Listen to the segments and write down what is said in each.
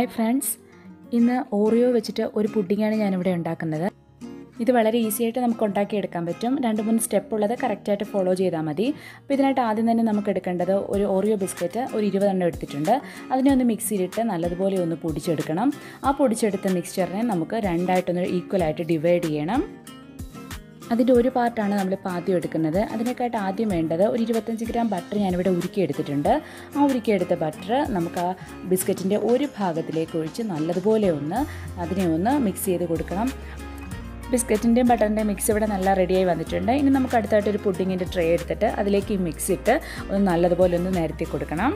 hi friends ഇന്ന് Oreo വെച്ചിട്ട് ഒരു പുഡിങ്ങാണ് ഞാനിവിടെ ഉണ്ടാക്കുന്നത് ഇത് വളരെ ഈസി ആയിട്ട് നമുക്ക് ഉണ്ടാക്കിയെടുക്കാൻ പറ്റും രണ്ട് മൂന്ന് സ്റ്റെപ്പ് ഉള്ളത് കറക്റ്റായിട്ട് ഫോളോ ചെയ്താൽ മതി അപ്പോൾ ഇതിനായിട്ട് ആദ്യം തന്നെ നമുക്ക് എടുക്കേണ്ടത് ഒരു ഓറിയോ ബിസ്ക്കറ്റ് ഒരു ഇരുപതെണ്ണം എടുത്തിട്ടുണ്ട് അതിനെ ഒന്ന് മിക്സിയിലിട്ട് നല്ലതുപോലെ ഒന്ന് പൊടിച്ചെടുക്കണം ആ പൊടിച്ചെടുത്ത മിക്സ്ചറിനെ നമുക്ക് രണ്ടായിട്ടൊന്ന് ഈക്വലായിട്ട് ഡിവൈഡ് ചെയ്യണം അതിൻ്റെ ഒരു പാർട്ടാണ് നമ്മളിപ്പോൾ ആദ്യം എടുക്കുന്നത് അതിനേക്കായിട്ട് ആദ്യം വേണ്ടത് ഒരു ഇരുപത്തഞ്ച് ഗ്രാം ബട്ടർ ഞാനിവിടെ ഉരുക്കിയെടുത്തിട്ടുണ്ട് ആ ഉരുക്കിയെടുത്ത ബട്ടർ നമുക്ക് ആ ബിസ്ക്കറ്റിൻ്റെ ഒരു ഭാഗത്തിലേക്ക് ഒഴിച്ച് നല്ലതുപോലെ ഒന്ന് അതിനെ ഒന്ന് മിക്സ് ചെയ്ത് കൊടുക്കണം ബിസ്ക്കറ്റിൻ്റെയും ബട്ടറിൻ്റെയും മിക്സ് ഇവിടെ നല്ല റെഡിയായി വന്നിട്ടുണ്ട് ഇനി നമുക്ക് അടുത്തായിട്ട് ഒരു പുഡിങ്ങിൻ്റെ ട്രേ എടുത്തിട്ട് അതിലേക്ക് ഈ മിക്സ് ഇട്ട് ഒന്ന് നല്ലതുപോലെ ഒന്ന് നിരത്തി കൊടുക്കണം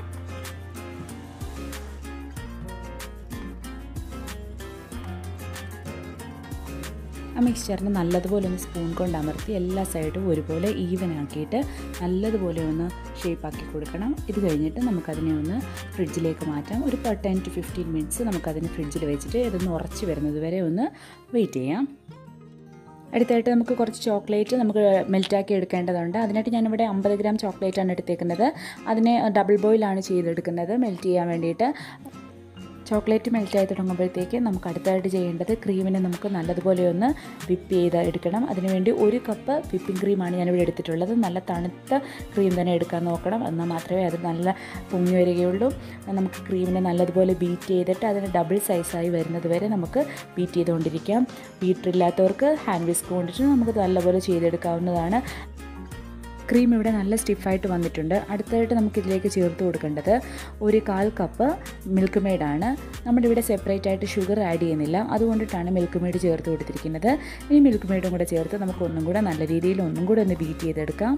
ആ മിക്സ്ചറിന് നല്ലതുപോലെ ഒന്ന് സ്പൂൺ കൊണ്ട് അമർത്തി എല്ലാ സൈഡും ഒരുപോലെ ഈവൻ ആക്കിയിട്ട് നല്ലതുപോലെ ഒന്ന് ഷേപ്പാക്കി കൊടുക്കണം ഇത് കഴിഞ്ഞിട്ട് നമുക്കതിനെ ഒന്ന് ഫ്രിഡ്ജിലേക്ക് മാറ്റാം ഒരു ടെൻ ടു ഫിഫ്റ്റീൻ മിനിറ്റ്സ് നമുക്കതിന് ഫ്രിഡ്ജിൽ വെച്ചിട്ട് ഇതൊന്ന് ഉറച്ച് വരുന്നത് വരെ ഒന്ന് വെയിറ്റ് ചെയ്യാം അടുത്തായിട്ട് നമുക്ക് കുറച്ച് ചോക്ലേറ്റ് നമുക്ക് മെൽറ്റാക്കി എടുക്കേണ്ടതുണ്ട് അതിനായിട്ട് ഞാനിവിടെ അമ്പത് ഗ്രാം ചോക്ലേറ്റാണ് എടുത്തേക്കുന്നത് അതിനെ ഡബിൾ ബോയിലാണ് ചെയ്തെടുക്കുന്നത് മെൽറ്റ് ചെയ്യാൻ വേണ്ടിയിട്ട് ചോക്ലേറ്റ് മെൽറ്റായി തുടങ്ങുമ്പോഴത്തേക്ക് നമുക്ക് അടുത്തായിട്ട് ചെയ്യേണ്ടത് ക്രീമിനെ നമുക്ക് നല്ലതുപോലെ ഒന്ന് വിപ്പ് ചെയ്ത് എടുക്കണം അതിനുവേണ്ടി ഒരു കപ്പ് വിപ്പിംഗ് ക്രീമാണ് ഞാനിവിടെ എടുത്തിട്ടുള്ളത് നല്ല തണുത്ത ക്രീം തന്നെ എടുക്കാൻ നോക്കണം എന്നാൽ മാത്രമേ അത് നല്ല പൊങ്ങി വരികയുള്ളൂ നമുക്ക് ക്രീമിനെ നല്ലതുപോലെ ബീറ്റ് ചെയ്തിട്ട് അതിന് ഡബിൾ സൈസായി വരുന്നത് വരെ നമുക്ക് ബീറ്റ് ചെയ്തുകൊണ്ടിരിക്കാം ബീറ്ററില്ലാത്തവർക്ക് ഹാൻഡ് വിസ്ക് കൊണ്ടിട്ട് നമുക്ക് നല്ലപോലെ ചെയ്തെടുക്കാവുന്നതാണ് ക്രീം ഇവിടെ നല്ല സ്റ്റിഫായിട്ട് വന്നിട്ടുണ്ട് അടുത്തതായിട്ട് നമുക്ക് ഇതിലേക്ക് ചേർത്ത് കൊടുക്കേണ്ടത് ഒരു കാൽ കപ്പ് മിൽക്ക് മെയ്ഡാണ് നമ്മളിവിടെ സെപ്പറേറ്റ് ആയിട്ട് ഷുഗർ ആഡ് ചെയ്യുന്നില്ല അതുകൊണ്ടിട്ടാണ് മിൽക്ക് മെയ്ഡ് ചേർത്ത് കൊടുത്തിരിക്കുന്നത് ഈ മിൽക്ക് മെയ്ഡും കൂടെ ചേർത്ത് നമുക്ക് ഒന്നും കൂടെ നല്ല രീതിയിൽ ഒന്നും കൂടെ ഒന്ന് ബീറ്റ് ചെയ്തെടുക്കാം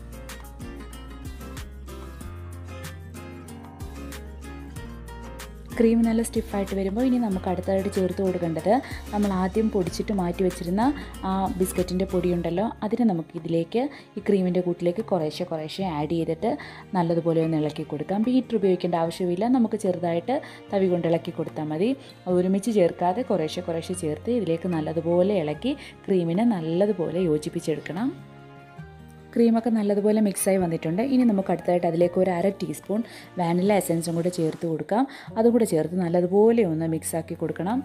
ക്രീം നല്ല സ്റ്റിഫായിട്ട് വരുമ്പോൾ ഇനി നമുക്ക് അടുത്തതായിട്ട് ചേർത്ത് കൊടുക്കേണ്ടത് നമ്മൾ ആദ്യം പൊടിച്ചിട്ട് മാറ്റി വെച്ചിരുന്ന ആ ബിസ്ക്കറ്റിൻ്റെ പൊടിയുണ്ടല്ലോ അതിനെ നമുക്ക് ഇതിലേക്ക് ഈ ക്രീമിൻ്റെ കൂട്ടിലേക്ക് കുറേശ്ശെ കുറേശ്ശെ ആഡ് ചെയ്തിട്ട് നല്ലതുപോലെ ഒന്ന് ഇളക്കി കൊടുക്കാം ബീറ്റർ ഉപയോഗിക്കേണ്ട ആവശ്യമില്ല നമുക്ക് ചെറുതായിട്ട് തവി കൊണ്ട് ഇളക്കി കൊടുത്താൽ മതി ഒരുമിച്ച് ചേർക്കാതെ കുറേശ്ശെ കുറേശ്ശെ ചേർത്ത് ഇതിലേക്ക് നല്ലതുപോലെ ഇളക്കി ക്രീമിനെ നല്ലതുപോലെ യോജിപ്പിച്ചെടുക്കണം ക്രീമൊക്കെ നല്ലതുപോലെ മിക്സായി വന്നിട്ടുണ്ട് ഇനി നമുക്ക് അടുത്തായിട്ട് അതിലേക്ക് ഒരു അര ടീസ്പൂൺ വാനില എസൻസും കൂടെ ചേർത്ത് കൊടുക്കാം അതും കൂടെ ചേർത്ത് നല്ലതുപോലെ ഒന്ന് മിക്സാക്കി കൊടുക്കണം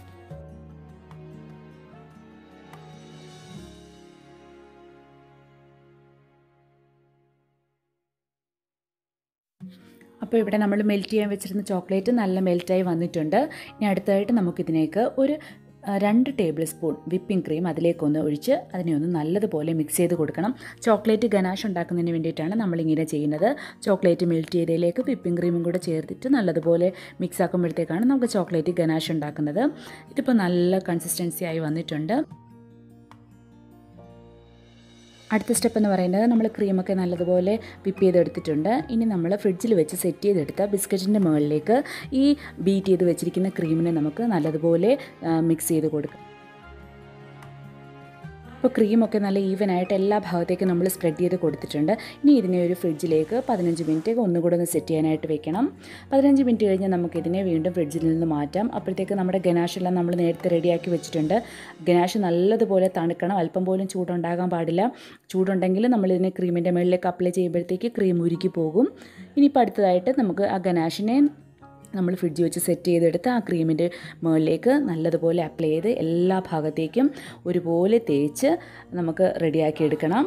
അപ്പോൾ ഇവിടെ നമ്മൾ മെൽറ്റ് ചെയ്യാൻ വെച്ചിരുന്ന ചോക്ലേറ്റ് നല്ല മെൽറ്റായി വന്നിട്ടുണ്ട് ഇനി അടുത്തതായിട്ട് നമുക്കിതിനേക്ക് ഒരു രണ്ട് ടേബിൾ സ്പൂൺ വിപ്പിംഗ് ക്രീം അതിലേക്കൊന്ന് ഒഴിച്ച് അതിനെ ഒന്ന് നല്ലതുപോലെ മിക്സ് ചെയ്ത് കൊടുക്കണം ചോക്ലേറ്റ് ഗനാഷ് ഉണ്ടാക്കുന്നതിന് വേണ്ടിയിട്ടാണ് നമ്മളിങ്ങനെ ചെയ്യുന്നത് ചോക്ലേറ്റ് മെൽറ്റ് ചെയ്തതിലേക്ക് വിപ്പിംഗ് ക്രീമും കൂടെ ചേർത്തിട്ട് നല്ലതുപോലെ മിക്സ് ആക്കുമ്പോഴത്തേക്കാണ് നമുക്ക് ചോക്ലേറ്റ് ഗനാഷ് ഉണ്ടാക്കുന്നത് ഇതിപ്പോൾ നല്ല കൺസിസ്റ്റൻസി ആയി വന്നിട്ടുണ്ട് അടുത്ത സ്റ്റെപ്പ് എന്ന് പറയുന്നത് നമ്മൾ ക്രീമൊക്കെ നല്ലതുപോലെ വിപ്പ് ചെയ്തെടുത്തിട്ടുണ്ട് ഇനി നമ്മൾ ഫ്രിഡ്ജിൽ വെച്ച് സെറ്റ് ചെയ്തെടുത്ത ബിസ്ക്കറ്റിൻ്റെ മുകളിലേക്ക് ഈ ബീറ്റ് ചെയ്ത് വെച്ചിരിക്കുന്ന ക്രീമിനെ നമുക്ക് നല്ലതുപോലെ മിക്സ് ചെയ്ത് കൊടുക്കാം ഇപ്പോൾ ക്രീമൊക്കെ നല്ല ഈവൻ ആയിട്ട് എല്ലാ ഭാഗത്തേക്കും നമ്മൾ സ്പ്രെഡ് ചെയ്ത് കൊടുത്തിട്ടുണ്ട് ഇനി ഇതിനെ ഒരു ഫ്രിഡ്ജിലേക്ക് പതിനഞ്ച് മിനിറ്റ് ഒന്നുകൂടെ ഒന്ന് സെറ്റ് ചെയ്യാനായിട്ട് വെക്കണം പതിനഞ്ച് മിനിറ്റ് കഴിഞ്ഞ് നമുക്കിതിനെ വീണ്ടും ഫ്രിഡ്ജിൽ നിന്ന് മാറ്റാം അപ്പോഴത്തേക്ക് നമ്മുടെ ഗനാഷെല്ലാം നമ്മൾ നേരത്തെ റെഡിയാക്കി വെച്ചിട്ടുണ്ട് ഗനാഷ് നല്ലതുപോലെ തണുക്കണം അല്പം പോലും ചൂടുണ്ടാകാൻ പാടില്ല ചൂടുണ്ടെങ്കിൽ നമ്മളിതിനെ ക്രീമിൻ്റെ മുകളിലേക്ക് അപ്ലൈ ചെയ്യുമ്പോഴത്തേക്ക് ക്രീം ഉരുക്കി പോകും ഇനിയിപ്പോൾ അടുത്തതായിട്ട് നമുക്ക് ആ ഗനാഷിനെ നമ്മൾ ഫ്രിഡ്ജിൽ വെച്ച് സെറ്റ് ചെയ്തെടുത്ത് ആ ക്രീമിൻ്റെ മുകളിലേക്ക് നല്ലതുപോലെ അപ്ലൈ ചെയ്ത് എല്ലാ ഭാഗത്തേക്കും ഒരുപോലെ തേച്ച് നമുക്ക് റെഡിയാക്കി എടുക്കണം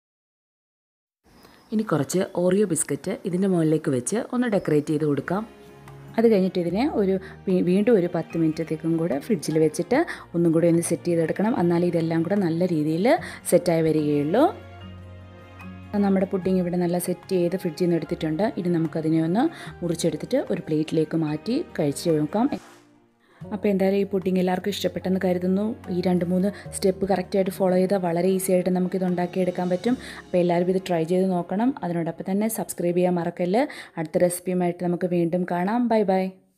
ഇനി കുറച്ച് ഓറിയോ ബിസ്ക്കറ്റ് ഇതിൻ്റെ മുകളിലേക്ക് വെച്ച് ഒന്ന് ഡെക്കറേറ്റ് ചെയ്ത് കൊടുക്കാം അത് കഴിഞ്ഞിട്ട് ഇതിനെ ഒരു വീണ്ടും ഒരു പത്ത് മിനിറ്റത്തേക്കും കൂടെ ഫ്രിഡ്ജിൽ വെച്ചിട്ട് ഒന്നും കൂടെ ഒന്ന് സെറ്റ് ചെയ്തെടുക്കണം എന്നാലേ ഇതെല്ലാം കൂടെ നല്ല രീതിയിൽ സെറ്റായി വരികയുള്ളൂ നമ്മുടെ പുഡിങ് ഇവിടെ നല്ല സെറ്റ് ചെയ്ത് ഫ്രിഡ്ജിൽ നിന്ന് എടുത്തിട്ടുണ്ട് ഇനി നമുക്കതിനെ ഒന്ന് മുറിച്ചെടുത്തിട്ട് ഒരു പ്ലേറ്റിലേക്ക് മാറ്റി കഴിച്ച് നോക്കാം അപ്പോൾ എന്തായാലും ഈ പുഡിങ് എല്ലാവർക്കും ഇഷ്ടപ്പെട്ടെന്ന് കരുതുന്നു ഈ രണ്ട് മൂന്ന് സ്റ്റെപ്പ് കറക്റ്റായിട്ട് ഫോളോ ചെയ്താൽ വളരെ ഈസി ആയിട്ട് നമുക്കിത് ഉണ്ടാക്കിയെടുക്കാൻ പറ്റും അപ്പോൾ എല്ലാവരും ഇത് ട്രൈ ചെയ്ത് നോക്കണം അതിനോടൊപ്പം തന്നെ സബ്സ്ക്രൈബ് ചെയ്യാൻ മറക്കല്ല് അടുത്ത റെസിപ്പിയുമായിട്ട് നമുക്ക് വീണ്ടും കാണാം ബൈ ബൈ